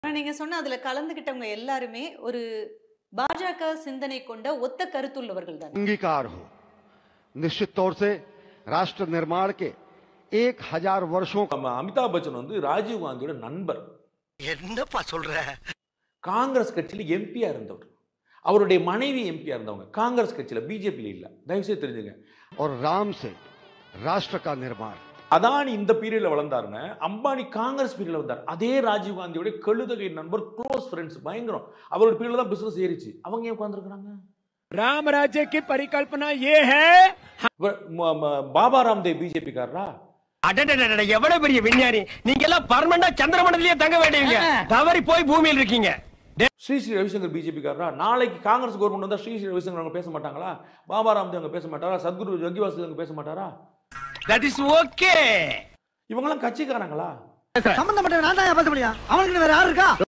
ஆனா நீங்க சொன்ன அதுல கலந்துகிட்டவங்க எல்லாருமே ஒரு பாஜக சிந்தனை கொண்ட ஒத்த கருத்துள்ளவர்கள் தான் अंगीकार हो निश्चित तौर से राष्ट्र निर्माण के एक हजार वर्षों का நம்ம அமிதாப் பச்சன் வந்து ராஜீவ் காந்தியோட நண்பர் என்னப்பா சொல்ற காங்கிரஸ் கட்சியில எம்பியா இருந்தவர் அவருடைய மனைவி எம்பியா இருந்தவங்க காங்கிரஸ் கட்சியில பிஜேபியில இல்ல தயவுசெய்து தெரிஞ்சுங்க और राम से राष्ट्र का निर्माण அதானி இந்த பீரியட்ல வளர்ந்தாருங்க அம்பானி காங்கிரஸ் பீரியட்ல வந்தார் அதே ராஜீவ் காந்தியோட கழுதகை நண்பர் க்ளோஸ் ஃப்ரெண்ட்ஸ் பயங்கரம் அவரோட பீரியட்ல தான் பிசினஸ் ஏறிச்சு அவங்க ஏன் உட்காந்துருக்காங்க राम राज्य की परिकल्पना ये है பாபா ராம்தேவ் பிஜேபி காரரா அடடடட எவ்வளவு பெரிய விஞ்ஞானி நீங்க எல்லாம் பர்மனண்டா சந்திரமண்டலத்திலேயே தங்க வேண்டியவங்க தவறி போய் பூமியில் இருக்கீங்க ஸ்ரீ ஸ்ரீ ரவிசங்கர் பிஜேபி காரரா நாளைக்கு காங்கிரஸ் கவர்மெண்ட் வந்தா ஸ்ரீ ஸ்ரீ ரவிசங்கர் அவங்க பேச மாட்டாங்களா பாபா ராம்தேவ் அவங்க பேச மாட்டாரா சத்குரு ஜக்கிவாசு அவங்க பேச மாட்டாரா தட் இஸ் ஓகே இவங்கெல்லாம் கட்சிக்காரங்களா சம்பந்தப்பட்ட நான் தான் பேச முடியும் அவனுக்கு வேற யாரு இருக்கா